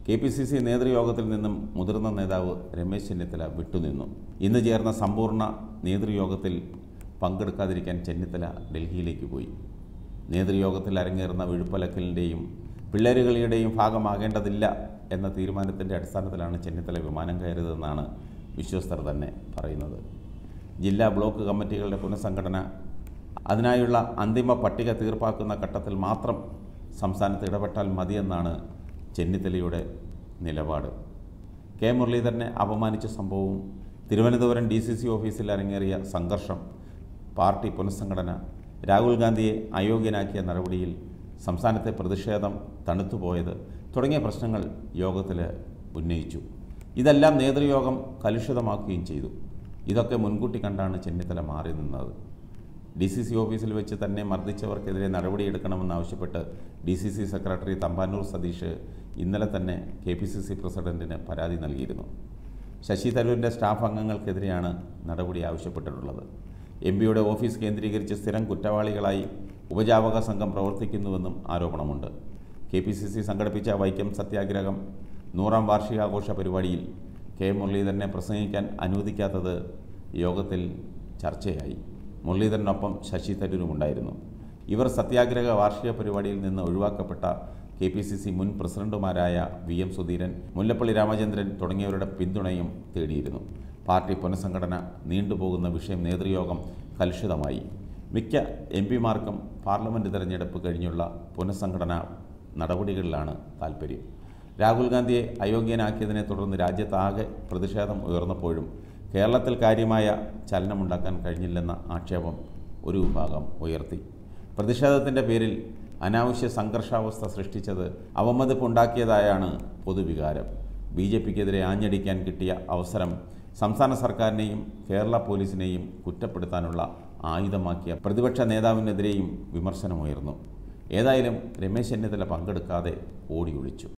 K P C C നേതൃയോഗത്തിൽ നിന്നും മുതിർന്ന നേതാവ് രമേശ് ചെന്നിത്തല വിട്ടുനിന്നു ഇന്ന് ചേർന്ന സമ്പൂർണ്ണ നേതൃയോഗത്തിൽ പങ്കെടുക്കാതിരിക്കാൻ ചെന്നിത്തല ഡൽഹിയിലേക്ക് പോയി നേതൃയോഗത്തിൽ അരങ്ങേറുന്ന വിഴുപ്പലക്കലിൻ്റെയും പിള്ളേരുകളിയുടെയും ഭാഗമാകേണ്ടതില്ല എന്ന തീരുമാനത്തിൻ്റെ അടിസ്ഥാനത്തിലാണ് ചെന്നിത്തല വിമാനം കയറിയതെന്നാണ് വിശ്വസ്തർ തന്നെ പറയുന്നത് ജില്ലാ ബ്ലോക്ക് കമ്മിറ്റികളുടെ പുനഃസംഘടന അതിനായുള്ള അന്തിമ പട്ടിക തീർപ്പാക്കുന്ന ഘട്ടത്തിൽ മാത്രം സംസ്ഥാനത്ത് ഇടപെട്ടാൽ മതിയെന്നാണ് ചെന്നിത്തലയുടെ നിലപാട് കെ മുരളീധരനെ അപമാനിച്ച സംഭവവും തിരുവനന്തപുരം ഡി സി സി ഓഫീസിൽ അരങ്ങേറിയ സംഘർഷം പാർട്ടി പുനഃസംഘടന രാഹുൽ ഗാന്ധിയെ അയോഗ്യനാക്കിയ നടപടിയിൽ സംസ്ഥാനത്തെ പ്രതിഷേധം തണുത്തുപോയത് തുടങ്ങിയ പ്രശ്നങ്ങൾ യോഗത്തിൽ ഉന്നയിച്ചു ഇതെല്ലാം നേതൃയോഗം കലുഷിതമാക്കുകയും ചെയ്തു ഇതൊക്കെ മുൻകൂട്ടി കണ്ടാണ് ചെന്നിത്തല മാറി നിന്നത് ഡി സി സി ഓഫീസിൽ വെച്ച് തന്നെ മർദ്ദിച്ചവർക്കെതിരെ നടപടിയെടുക്കണമെന്നാവശ്യപ്പെട്ട് D C C secretary Thampanoor Satheesh ഇന്നലെ തന്നെ കെ പി സി സി പ്രസിഡന്റിന് പരാതി നൽകിയിരുന്നു ശശി തരൂരിൻ്റെ സ്റ്റാഫ് അംഗങ്ങൾക്കെതിരെയാണ് നടപടി ആവശ്യപ്പെട്ടിട്ടുള്ളത് എം പിയുടെ ഓഫീസ് കേന്ദ്രീകരിച്ച് സ്ഥിരം കുറ്റവാളികളായി ഉപജാപക സംഘം പ്രവർത്തിക്കുന്നുവെന്നും ആരോപണമുണ്ട് കെ പി സി സി സംഘടിപ്പിച്ച വൈക്കം സത്യാഗ്രഹം നൂറാം വാർഷികാഘോഷ പരിപാടിയിൽ കെ മുരളീധരനെ പ്രസംഗിക്കാൻ അനുവദിക്കാത്തത് യോഗത്തിൽ ചർച്ചയായി മുരളീധരനൊപ്പം ശശി തരൂരുമുണ്ടായിരുന്നു ഇവർ സത്യാഗ്രഹ വാർഷിക പരിപാടിയിൽ നിന്ന് ഒഴിവാക്കപ്പെട്ട കെ പി സി സി മുൻ പ്രസിഡന്റുമാരായ വി എം സുധീരൻ മുല്ലപ്പള്ളി രാമചന്ദ്രൻ തുടങ്ങിയവരുടെ പിന്തുണയും തേടിയിരുന്നു പാർട്ടി പുനഃസംഘടന നീണ്ടുപോകുന്ന വിഷയം നേതൃയോഗം കലുഷിതമായി മിക്ക എം പിമാർക്കും പാർലമെൻറ്റ് തിരഞ്ഞെടുപ്പ് കഴിഞ്ഞുള്ള പുനഃസംഘടന നടപടികളിലാണ് താൽപ്പര്യം രാഹുൽ ഗാന്ധിയെ അയോഗ്യനാക്കിയതിനെ തുടർന്ന് രാജ്യത്താകെ പ്രതിഷേധം ഉയർന്നപ്പോഴും കേരളത്തിൽ കാര്യമായ ചലനമുണ്ടാക്കാൻ കഴിഞ്ഞില്ലെന്ന ആക്ഷേപം ഒരു വിഭാഗം ഉയർത്തി പ്രതിഷേധത്തിൻ്റെ പേരിൽ അനാവശ്യ സംഘർഷാവസ്ഥ സൃഷ്ടിച്ചത് അവമതിപ്പുണ്ടാക്കിയതായാണ് പൊതുവികാരം ബി ജെ പിക്കെതിരെ ആഞ്ഞടിക്കാൻ കിട്ടിയ അവസരം സംസ്ഥാന സർക്കാരിനെയും കേരള പോലീസിനെയും കുറ്റപ്പെടുത്താനുള്ള ആയുധമാക്കിയ പ്രതിപക്ഷ നേതാവിനെതിരെയും വിമർശനമുയർന്നു ഏതായാലും രമേശ് ചെന്നിത്തല പങ്കെടുക്കാതെ ഓടി ഒളിച്ചു